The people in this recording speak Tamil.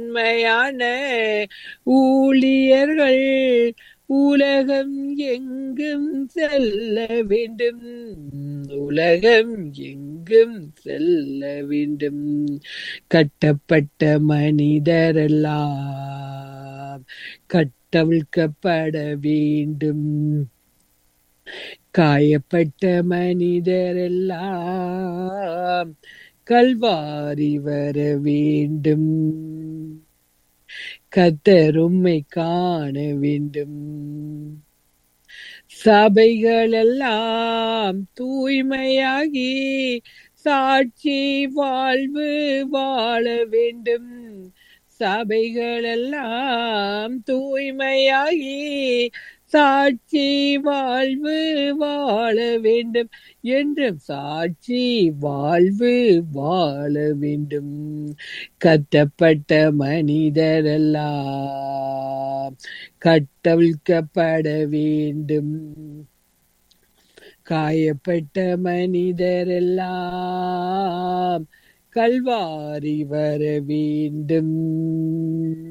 உண்மையான ஊழியர்கள் உலகம் எங்கும் செல்ல வேண்டும் உலகம் எங்கும் செல்ல வேண்டும் கட்டப்பட்ட மனிதரெல்லாம் கட்டவிழ்க்கப்பட வேண்டும் காயப்பட்ட மனிதரெல்லாம் கல்வாரி வர வேண்டும் கத்தரும்மை காண வேண்டும் சபைகள் எல்லாம் தூய்மையாகி சாட்சி வாழ்வு வாழ வேண்டும் சபைகள் எல்லாம் தூய்மையாகி சாட்சி வாழ்வு வாழ வேண்டும் என்றும் சாட்சி வாழ்வு வாழ வேண்டும் கட்டப்பட்ட மனிதரெல்லாம் கட்டவிழ்க்கப்பட வேண்டும் காயப்பட்ட மனிதரெல்லாம் கல்வாரி வர வேண்டும்